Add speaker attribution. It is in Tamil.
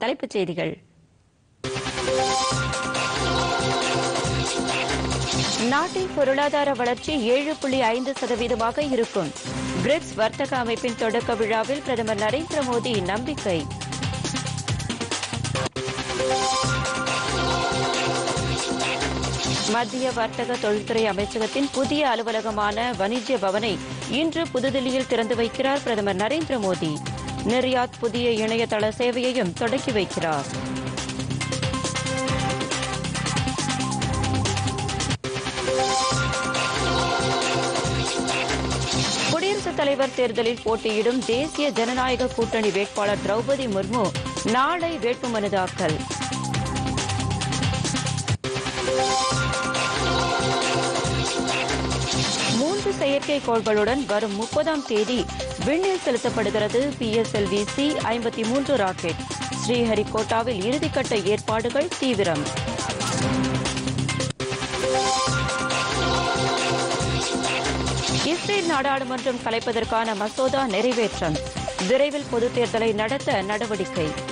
Speaker 1: தலைப்புச் செய்திகள் நாட்டின் பொருளாதார வளர்ச்சி ஏழு புள்ளி ஐந்து சதவீதமாக இருக்கும் பிரிக்ஸ் வர்த்தக அமைப்பின் தொடக்க விழாவில் பிரதமர் நரேந்திர மோடி நம்பிக்கை மத்திய வர்த்தக தொழில்துறை அமைச்சகத்தின் புதிய அலுவலகமான வணிஜ்ய பவனை இன்று புதுதில்லியில் திறந்து வைக்கிறார் பிரதமர் நரேந்திர மோடி நிர்யாத் புதிய இணையதள சேவையையும் தொடக்கி வைக்கிறார் குடியரசுத் தலைவர் தேர்தலில் போட்டியிடும் தேசிய ஜனநாயக கூட்டணி வேட்பாளர் திரௌபதி முர்மு நாளை வேட்புமனு தாக்கல் மூன்று செயற்கைக்கோள்களுடன் வரும் முப்பதாம் தேதி விண்ணில் செலுத்தப்படுகிறது பிஎஸ்எல்வி சி ஐம்பத்தி மூன்று ராக்கெட் ஸ்ரீஹரிகோட்டாவில் இறுதிக்கட்ட ஏற்பாடுகள் தீவிரம் இஸ்ரேல் நாடாளுமன்றம் கலைப்பதற்கான மசோதா நிறைவேற்றம் விரைவில் பொதுத் தேர்தலை நடத்த நடவடிக்கை